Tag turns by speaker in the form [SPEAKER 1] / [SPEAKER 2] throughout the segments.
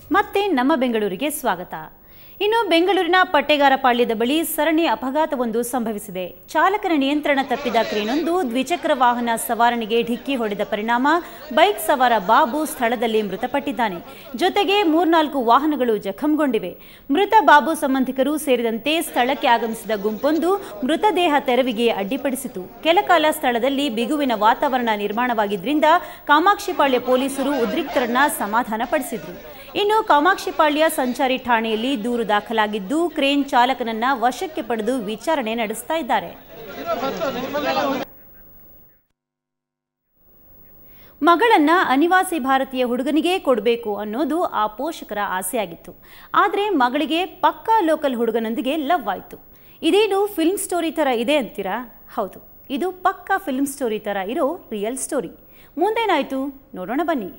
[SPEAKER 1] ಮತ್ತೆ ನಮ್ಮ ಬೆಂಗಳೂರಿಗೆ ಸ್ವಾಗತ ಇನ್ನು ಬೆಂಗಳೂರಿನ ಪಟ್ಟೆಗಾರಪಾಳ್ಯದ ಬಳಿ ಸರಣಿ ಅಪಘಾತವೊಂದು ಸಂಭವಿಸಿದೆ ಚಾಲಕನ ನಿಯಂತ್ರಣ ತಪ್ಪಿದ ಕ್ರೇನೊಂದು ದ್ವಿಚಕ್ರ ವಾಹನ ಸವಾರನಿಗೆ ಢಿಕ್ಕಿ ಹೊಡೆದ ಪರಿಣಾಮ ಬೈಕ್ ಸವಾರ ಬಾಬು ಸ್ಥಳದಲ್ಲಿ ಮೃತಪಟ್ಟಿದ್ದಾನೆ ಜೊತೆಗೆ ಮೂರ್ನಾಲ್ಕು ವಾಹನಗಳು ಜಖಂಗೊಂಡಿವೆ ಮೃತ ಬಾಬು ಸಂಬಂಧಿಕರು ಸೇರಿದಂತೆ ಸ್ಥಳಕ್ಕೆ ಆಗಮಿಸಿದ ಗುಂಪೊಂದು ಮೃತದೇಹ ತೆರವಿಗೆ ಅಡ್ಡಿಪಡಿಸಿತು ಕೆಲಕಾಲ ಸ್ಥಳದಲ್ಲಿ ಬಿಗುವಿನ ವಾತಾವರಣ ನಿರ್ಮಾಣವಾಗಿದ್ದರಿಂದ ಕಾಮಾಕ್ಷಿಪಾಳ್ಯ ಪೊಲೀಸರು ಉದ್ರಿಕ್ತರನ್ನ ಸಮಾಧಾನಪಡಿಸಿದ್ರು ಇನ್ನು ಕಾಮಾಕ್ಷಿಪಾಳ್ಯ ಸಂಚಾರಿ ಠಾಣೆಯಲ್ಲಿ ದೂರು ದಾಖಲಾಗಿದ್ದು ಕ್ರೇನ್ ಚಾಲಕನನ್ನ ವಶಕ್ಕೆ ಪಡೆದು ವಿಚಾರಣೆ ನಡೆಸ್ತಾ ಇದ್ದಾರೆ ಮಗಳನ್ನ ಅನಿವಾಸಿ ಭಾರತೀಯ ಹುಡುಗನಿಗೆ ಕೊಡಬೇಕು ಅನ್ನೋದು ಆ ಪೋಷಕರ ಆಸೆಯಾಗಿತ್ತು ಆದರೆ ಮಗಳಿಗೆ ಪಕ್ಕಾ ಲೋಕಲ್ ಹುಡುಗನೊಂದಿಗೆ ಲವ್ ಆಯಿತು ಇದೇನು ಫಿಲ್ಮ್ ಸ್ಟೋರಿ ಥರ ಇದೆ ಅಂತೀರಾ ಹೌದು ಇದು ಪಕ್ಕಾ ಫಿಲ್ಮ್ ಸ್ಟೋರಿ ಥರ ಇರೋ ರಿಯಲ್ ಸ್ಟೋರಿ ಮುಂದೇನಾಯಿತು ನೋಡೋಣ ಬನ್ನಿ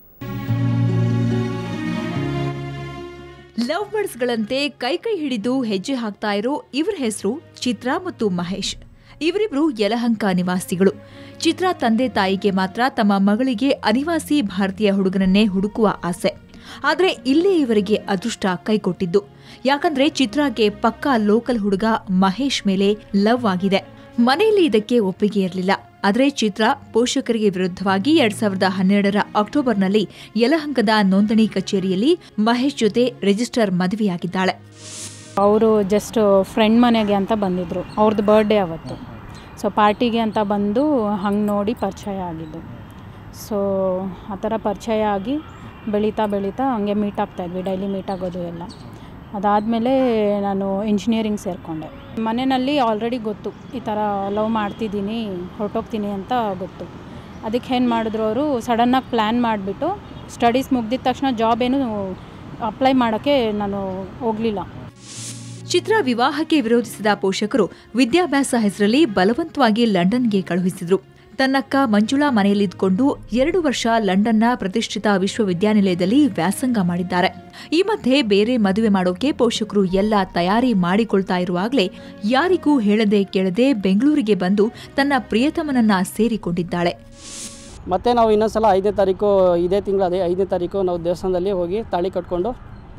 [SPEAKER 2] ಲವ್ ಬರ್ಡ್ಸ್ಗಳಂತೆ ಕೈ ಕೈ ಹಿಡಿದು ಹೆಜ್ಜೆ ಹಾಕ್ತಾ ಇರೋ ಇವರ ಹೆಸರು ಚಿತ್ರಾ ಮತ್ತು ಮಹೇಶ್ ಇವರಿಬ್ರು ಯಲಹಂಕ ನಿವಾಸಿಗಳು ಚಿತ್ರಾ ತಂದೆ ತಾಯಿಗೆ ಮಾತ್ರ ತಮ್ಮ ಮಗಳಿಗೆ ಅನಿವಾಸಿ ಭಾರತೀಯ ಹುಡುಗನನ್ನೇ ಹುಡುಕುವ ಆಸೆ ಆದ್ರೆ ಇಲ್ಲಿ ಇವರಿಗೆ ಅದೃಷ್ಟ ಕೈಕೊಟ್ಟಿದ್ದು ಯಾಕಂದ್ರೆ ಚಿತ್ರಾಗೆ ಪಕ್ಕಾ ಲೋಕಲ್ ಹುಡುಗ ಮಹೇಶ್ ಮೇಲೆ ಲವ್ ಆಗಿದೆ ಮನೆಯಲ್ಲಿ ಇದಕ್ಕೆ ಒಪ್ಪಿಗೆ ಇರಲಿಲ್ಲ ಆದರೆ ಚಿತ್ರ ಪೋಷಕರಿಗೆ ವಿರುದ್ಧವಾಗಿ ಎರಡ್ ಸಾವಿರದ ಹನ್ನೆರಡರ ಅಕ್ಟೋಬರ್ನಲ್ಲಿ ಯಲಹಂಕದ ನೋಂದಣಿ ಕಚೇರಿಯಲ್ಲಿ ಮಹೇಶ್ ಜೊತೆ ರಿಜಿಸ್ಟರ್ ಮದುವೆಯಾಗಿದ್ದಾಳೆ
[SPEAKER 3] ಅವರು ಜಸ್ಟ್ ಫ್ರೆಂಡ್ ಮನೆಗೆ ಅಂತ ಬಂದಿದ್ದರು ಅವ್ರದ್ದು ಬರ್ಡೇ ಅವತ್ತು ಸೊ ಪಾರ್ಟಿಗೆ ಅಂತ ಬಂದು ಹಂಗೆ ನೋಡಿ ಪರಿಚಯ ಆಗಿದ್ದು ಸೊ ಆ ಥರ ಪರಿಚಯ ಆಗಿ ಬೆಳೀತಾ ಬೆಳೀತಾ ಹಂಗೆ ಮೀಟ್ ಆಗ್ತಾಯಿದ್ವಿ ಡೈಲಿ ಮೀಟ್ ಆಗೋದು ಎಲ್ಲ ಅದಾದಮೇಲೆ ನಾನು ಇಂಜಿನಿಯರಿಂಗ್ ಸೇರಿಕೊಂಡೆ ಮನೆಯಲ್ಲಿ ಆಲ್ರೆಡಿ ಗೊತ್ತು ಈ ಥರ ಲವ್ ಮಾಡ್ತಿದ್ದೀನಿ ಹೊರಟೋಗ್ತೀನಿ ಅಂತ ಗೊತ್ತು ಅದಕ್ಕೆ ಏನು ಮಾಡಿದ್ರು ಅವರು ಸಡನ್ನಾಗಿ ಪ್ಲ್ಯಾನ್ ಮಾಡಿಬಿಟ್ಟು ಸ್ಟಡೀಸ್ ಮುಗ್ದಿದ ತಕ್ಷಣ ಜಾಬ್ ಏನು ಅಪ್ಲೈ ಮಾಡೋಕ್ಕೆ ನಾನು ಹೋಗಲಿಲ್ಲ
[SPEAKER 2] ಚಿತ್ರ ವಿವಾಹಕ್ಕೆ ವಿರೋಧಿಸಿದ ಪೋಷಕರು ವಿದ್ಯಾಭ್ಯಾಸ ಹೆಸರಲ್ಲಿ ಬಲವಂತವಾಗಿ ಲಂಡನ್ಗೆ ಕಳುಹಿಸಿದ್ರು ತನ್ನಕ್ಕ ಮಂಜುಳಾ ಮನೆಯಲ್ಲಿದ್ದುಕೊಂಡು ಎರಡು ವರ್ಷ ಲಂಡನ್ನ ಪ್ರತಿಷ್ಠಿತ ವಿಶ್ವವಿದ್ಯಾನಿಲಯದಲ್ಲಿ ವ್ಯಾಸಂಗ ಮಾಡಿದ್ದಾರೆ ಈ ಮಧ್ಯೆ ಬೇರೆ ಮದುವೆ ಮಾಡೋಕೆ ಪೋಷಕರು ಎಲ್ಲ ತಯಾರಿ ಮಾಡಿಕೊಳ್ತಾ ಇರುವಾಗಲೇ ಯಾರಿಗೂ ಹೇಳದೆ ಕೇಳದೆ ಬೆಂಗಳೂರಿಗೆ ಬಂದು ತನ್ನ ಪ್ರಿಯತಮನನ್ನ ಸೇರಿಕೊಂಡಿದ್ದಾಳೆ
[SPEAKER 4] ಮತ್ತು ನಾವು ಇನ್ನೊಂದು ಸಲ ಐದನೇ ತಾರೀಕು ಇದೇ ತಿಂಗಳು ಅದೇ ಐದನೇ ತಾರೀಕು ನಾವು ದೇವಸ್ಥಾನದಲ್ಲಿ ಹೋಗಿ ತಾಳಿ ಕಟ್ಕೊಂಡು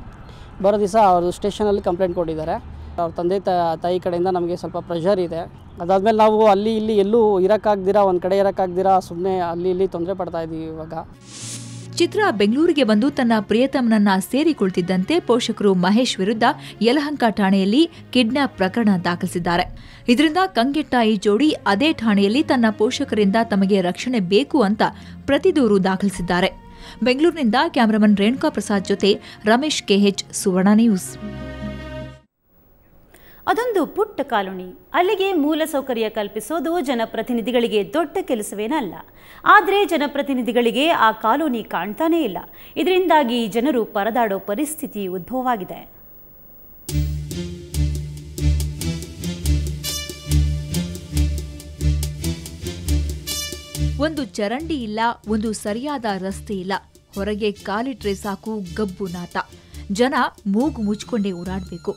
[SPEAKER 4] ಬರೋ ದಿವಸ ಅವರು ಸ್ಟೇಷನಲ್ಲಿ ಕಂಪ್ಲೇಂಟ್ ಕೊಟ್ಟಿದ್ದಾರೆ ಅವ್ರ ತಂದೆ ತ- ತಾಯಿ ಕಡೆಯಿಂದ ನಮಗೆ ಸ್ವಲ್ಪ ಪ್ರೆಷರ್ ಇದೆ ಅದಾದಮೇಲೆ ನಾವು ಅಲ್ಲಿ ಇಲ್ಲಿ ಎಲ್ಲೂ ಇರೋಕ್ಕಾಗ್ದಿರಾ ಒಂದು ಕಡೆ ಇರೋಕ್ಕಾಗ್ದಿರಾ ಸುಮ್ಮನೆ ಅಲ್ಲಿ ಇಲ್ಲಿ ತೊಂದರೆ ಪಡ್ತಾ ಇದ್ದೀವಿ ಇವಾಗ
[SPEAKER 2] ಚಿತ್ರ ಬೆಂಗಳೂರಿಗೆ ಬಂದು ತನ್ನ ಪ್ರಿಯತಮನನ್ನ ಸೇರಿಕೊಳ್ತಿದ್ದಂತೆ ಪೋಷಕರು ಮಹೇಶ್ ವಿರುದ್ಧ ಯಲಹಂಕ ಠಾಣೆಯಲ್ಲಿ ಕಿಡ್ನಾಪ್ ಪ್ರಕರಣ ದಾಖಲಿಸಿದ್ದಾರೆ ಇದರಿಂದ ಕಂಗೆಟ್ಟ ಈ ಜೋಡಿ ಅದೇ ಠಾಣೆಯಲ್ಲಿ ತನ್ನ ಪೋಷಕರಿಂದ ತಮಗೆ ರಕ್ಷಣೆ ಬೇಕು ಅಂತ ಪ್ರತಿ ದೂರು ದಾಖಲಿಸಿದ್ದಾರೆ ಬೆಂಗಳೂರಿನಿಂದ ಕ್ಯಾಮರಾಮನ್ ರೇಣುಕಾ ಪ್ರಸಾದ್ ಜೊತೆ ರಮೇಶ್ ಕೆಎಚ್ ಸುವರ್ಣ ನ್ಯೂಸ್
[SPEAKER 1] ಅದೊಂದು ಪುಟ್ಟ ಕಾಲೋನಿ ಅಲ್ಲಿಗೆ ಮೂಲ ಸೌಕರ್ಯ ಕಲ್ಪಿಸೋದು ಜನಪ್ರತಿನಿಧಿಗಳಿಗೆ ದೊಡ್ಡ ಕೆಲಸವೇನಲ್ಲ ಆದರೆ ಜನಪ್ರತಿನಿಧಿಗಳಿಗೆ ಆ ಕಾಲೋನಿ ಕಾಣ್ತಾನೇ ಇಲ್ಲ ಇದರಿಂದಾಗಿ ಜನರು ಪರದಾಡೋ ಪರಿಸ್ಥಿತಿ ಉದ್ಭವವಾಗಿದೆ
[SPEAKER 2] ಒಂದು ಚರಂಡಿ ಇಲ್ಲ ಒಂದು ಸರಿಯಾದ ರಸ್ತೆ ಇಲ್ಲ ಹೊರಗೆ ಕಾಲಿಟ್ರೆ ಸಾಕು ಗಬ್ಬು ನಾತ ಜನ ಮೂಗು ಮುಚ್ಕೊಂಡೇ ಓಡಾಡಬೇಕು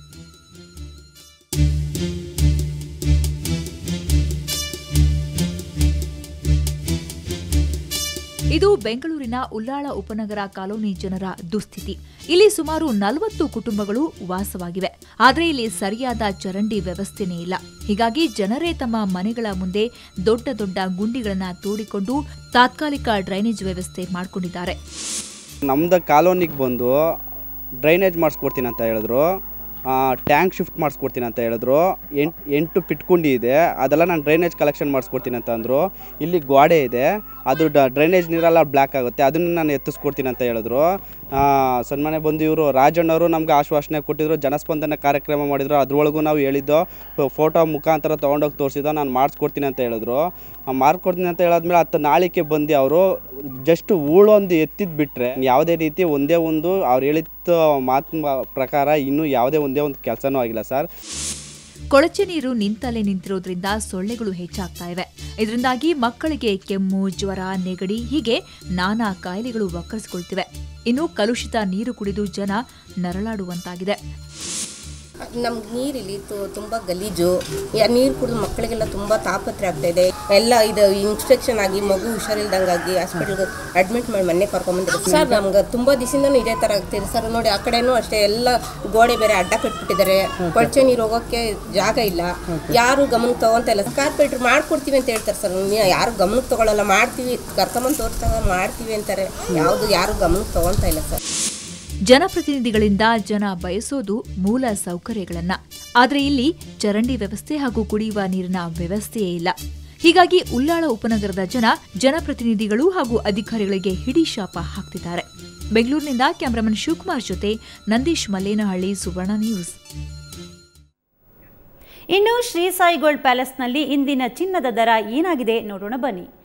[SPEAKER 2] ಇದು ಬೆಂಗಳೂರಿನ ಉಲ್ಲಾಳ ಉಪನಗರ ಕಾಲೋನಿ ಜನರ ದುಸ್ಥಿತಿ ಇಲ್ಲಿ ಸುಮಾರು ನಲವತ್ತು ಕುಟುಂಬಗಳು ವಾಸವಾಗಿವೆ ಆದರೆ ಇಲ್ಲಿ ಸರಿಯಾದ ಚರಂಡಿ ವ್ಯವಸ್ಥೆನೇ ಇಲ್ಲ ಹೀಗಾಗಿ ಜನರೇ ತಮ್ಮ ಮನೆಗಳ ಮುಂದೆ ದೊಡ್ಡ ದೊಡ್ಡ ಗುಂಡಿಗಳನ್ನ ತೋಡಿಕೊಂಡು ತಾತ್ಕಾಲಿಕ ಡ್ರೈನೇಜ್ ವ್ಯವಸ್ಥೆ ಮಾಡಿಕೊಂಡಿದ್ದಾರೆ
[SPEAKER 5] ನಮ್ದು ಕಾಲೋನಿಗೆ ಬಂದು ಡ್ರೈನೇಜ್ ಮಾಡಿಸ್ಕೊಡ್ತೀನಿ ಅಂತ ಹೇಳಿದ್ರು ಟ್ಯಾಂಕ್ ಶಿಫ್ಟ್ ಮಾಡಿಸ್ಕೊಡ್ತೀನಿ ಅಂತ ಹೇಳಿದ್ರು ಎಂಟು ಎಂಟು ಪಿಟ್ಕುಂಡಿ ಇದೆ ಅದೆಲ್ಲ ನಾನು ಡ್ರೈನೇಜ್ ಕಲೆಕ್ಷನ್ ಮಾಡಿಸ್ಕೊಡ್ತೀನಿ ಅಂತ ಅಂದರು ಇಲ್ಲಿ ಗೋಡೆ ಇದೆ ಅದು ಡ ಡ್ರೈನೇಜ್ ನೀರೆಲ್ಲ ಬ್ಲ್ಯಾಕ್ ಆಗುತ್ತೆ ಅದನ್ನು ನಾನು ಎತ್ತಿಸ್ಕೊಡ್ತೀನಿ ಅಂತ ಹೇಳಿದ್ರು ಆ, ಸನ್ಮಾನ್ಯ ಬಂದು ಇವರು ರಾಜಣ್ಣವರು ನಮ್ಗೆ ಆಶ್ವಾಸನೆ ಕೊಟ್ಟಿದ್ರು ಜನಸ್ಪಂದನ ಕಾರ್ಯಕ್ರಮ ಮಾಡಿದ್ರು ಅದ್ರೊಳಗೂ ನಾವು ಹೇಳಿದ್ದು ಫೋಟೋ ಮುಖಾಂತರ ತೊಗೊಂಡೋಗಿ ತೋರಿಸಿದ ನಾನು ಮಾಡಿಸ್ಕೊಡ್ತೀನಿ ಅಂತ ಹೇಳಿದ್ರು ಆ, ಮಾಡ್ಕೊಡ್ತೀನಿ ಅಂತ ಹೇಳಾದ್ಮೇಲೆ ಹತ್ತು ನಾಳಿಕೆ ಬಂದು ಅವರು ಜಸ್ಟ್ ಹೂಳೊಂದು ಎತ್ತಿದ್ ಬಿಟ್ರೆ ಯಾವುದೇ ರೀತಿ ಒಂದೇ ಒಂದು ಅವ್ರು ಹೇಳಿದ ಮಾತಿನ ಪ್ರಕಾರ ಇನ್ನೂ ಯಾವುದೇ ಒಂದೇ ಒಂದು ಕೆಲಸನೂ ಆಗಿಲ್ಲ ಸರ್
[SPEAKER 2] ಕೊಳಚೆ ನೀರು ನಿಂತಲ್ಲೇ ನಿಂತಿರೋದ್ರಿಂದ ಸೊಳ್ಳೆಗಳು ಹೆಚ್ಚಾಗ್ತಾ ಇವೆ ಇದರಿಂದಾಗಿ ಮಕ್ಕಳಿಗೆ ಕೆಮ್ಮು ಜ್ವರ ನೆಗಡಿ ಹೀಗೆ ನಾನಾ ಕಾಯಿಲೆಗಳು ವಕ್ಕರಿಸಿಕೊಳ್ತಿವೆ ಇನ್ನು ಕಲುಷಿತ ನೀರು ಕುಡಿದು ಜನ ನರಳಾಡುವಂತಾಗಿದೆ
[SPEAKER 6] ನಮ್ಗೆ ನೀರಿಲ್ಲಿ ತುಂಬ ಗಲೀಜು ನೀರು ಕುಡಿದು ಮಕ್ಕಳಿಗೆಲ್ಲ ತುಂಬ ತಾಪತ್ರೆ ಆಗ್ತಾ ಇದೆ ಎಲ್ಲ ಇದು ಇನ್ಸ್ಪೆಕ್ಷನ್ ಆಗಿ ಮಗು ಹುಷಾರಿಲ್ದಂಗಾಗಿ ಹಾಸ್ಪಿಟಲ್ಗೆ ಅಡ್ಮಿಟ್ ಮಾಡಿ ಮೊನ್ನೆ ಕರ್ಕೊಂಬಂದಿದ್ರು ಸರ್ ನಮ್ಗೆ ತುಂಬ ದಿವಸದಿಂದನೂ ಇದೇ ಥರ ಆಗ್ತಿದೆ ಸರ್ ನೋಡಿ ಆ ಕಡೆನೂ ಅಷ್ಟೇ ಎಲ್ಲ ಗೋಡೆ ಬೇರೆ ಅಡ್ಡ ಕಟ್ಬಿಟ್ಟಿದ್ದಾರೆ ಕೊಳಚೆ ನೀರು ಹೋಗೋಕ್ಕೆ ಜಾಗ ಇಲ್ಲ ಯಾರು ಗಮನಕ್ಕೆ ತಗೊಂತ ಇಲ್ಲ ಕಾರ್ಪೊರೇಟ್ರ್ ಮಾಡ್ಕೊಡ್ತೀವಿ ಅಂತ ಹೇಳ್ತಾರೆ ಸರ್ ನೀ- ಯಾರು ಗಮನಕ್ಕೆ ತಗೊಳ್ಳಲ್ಲ ಮಾಡ್ತೀವಿ ಕರ್ಕೊಂಬಂದು ತೋರಿಸ್ದಾಗ ಮಾಡ್ತೀವಿ ಅಂತಾರೆ ಯಾವುದು ಯಾರು ಗಮನಕ್ಕೆ ತಗೊಂತ ಇಲ್ಲ ಸರ್
[SPEAKER 2] ಜನಪ್ರತಿನಿಧಿಗಳಿಂದ ಜನ ಬಯಸೋದು ಮೂಲ ಸೌಕರ್ಯಗಳನ್ನ ಆದರೆ ಇಲ್ಲಿ ಚರಂಡಿ ವ್ಯವಸ್ಥೆ ಹಾಗೂ ಕುಡಿಯುವ ನೀರಿನ ವ್ಯವಸ್ಥೆಯೇ ಇಲ್ಲ ಹೀಗಾಗಿ ಉಳ್ಳಾಳ ಉಪನಗರದ ಜನ ಜನಪ್ರತಿನಿಧಿಗಳು ಹಾಗೂ ಅಧಿಕಾರಿಗಳಿಗೆ ಹಿಡಿ ಶಾಪ ಹಾಕ್ತಿದ್ದಾರೆ ಬೆಂಗಳೂರಿನಿಂದ ಕ್ಯಾಮರಾಮನ್ ಶಿವಕುಮಾರ್ ಜೊತೆ ನಂದೀಶ್ ಮಲ್ಲೇನಹಳ್ಳಿ ಸುವರ್ಣ ನ್ಯೂಸ್
[SPEAKER 1] ಇನ್ನು ಶ್ರೀ ಸಾಯಿ ಗೋಲ್ಡ್ ಪ್ಯಾಲೇಸ್ನಲ್ಲಿ ಇಂದಿನ ಚಿನ್ನದ ದರ ಏನಾಗಿದೆ ನೋಡೋಣ ಬನ್ನಿ